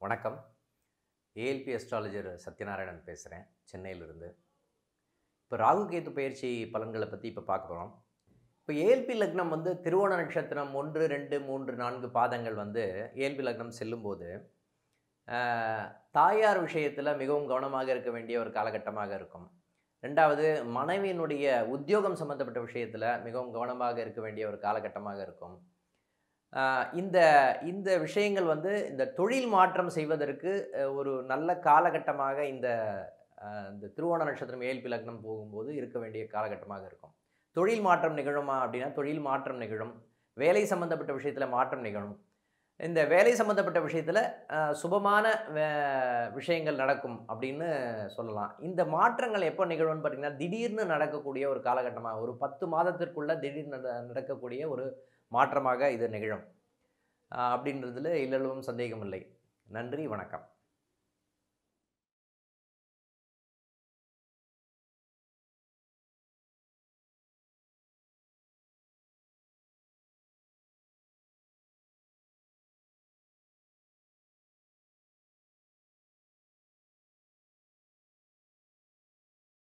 வணக்கம் ALP astrologer Sathyanarayanan பேசுகிறேன் சென்னையிலிருந்து இப்போ ராகு கேது பயிற்சி பலன்களை பற்றி இப்போ பார்க்க போகிறோம் இப்போ ஏஎல்பி லக்னம் வந்து திருவோண நட்சத்திரம் ஒன்று ரெண்டு மூன்று நான்கு பாதங்கள் வந்து ஏஎல்பி லக்னம் செல்லும்போது ஆஹ், தாயார் விஷயத்தில் மிகவும் கவனமாக இருக்க வேண்டிய ஒரு காலகட்டமாக இருக்கும் ரெண்டாவது மனைவியினுடைய உத்தியோகம் சம்மந்தப்பட்ட விஷயத்தில் மிகவும் கவனமாக இருக்க வேண்டிய ஒரு காலகட்டமாக இருக்கும் ஆஹ் இந்த இந்த விஷயங்கள் வந்து இந்த தொழில் மாற்றம் செய்வதற்கு அஹ், ஒரு நல்ல காலகட்டமாக இந்த ஆஹ், இந்த திருவோண நட்சத்திரம் ஏழ்பி லக்னம் போகும்போது இருக்க வேண்டிய காலகட்டமாக இருக்கும் தொழில் மாற்றம் நிகழுமா அப்படின்னா தொழில் மாற்றம் நிகழும் வேலை சம்பந்தப்பட்ட விஷயத்தில் மாற்றம் நிகழும் இந்த வேலை சம்பந்தப்பட்ட விஷயத்தில் சுபமான வே- விஷயங்கள் நடக்கும் அப்படின்னு சொல்லலாம் இந்த மாற்றங்கள் எப்போ நிகழும்னு பார்த்தீங்கன்னா திடீர்னு நடக்கக்கூடிய ஒரு காலகட்டமாக ஒரு பத்து மாதத்திற்குள்ள திடீர்னு நட- நடக்கக்கூடிய ஒரு மாற்றமாக இது நிகழும் ஆஹ் அப்படின்றதுல இல்லளவும் சந்தேகம் இல்லை நன்றி வணக்கம்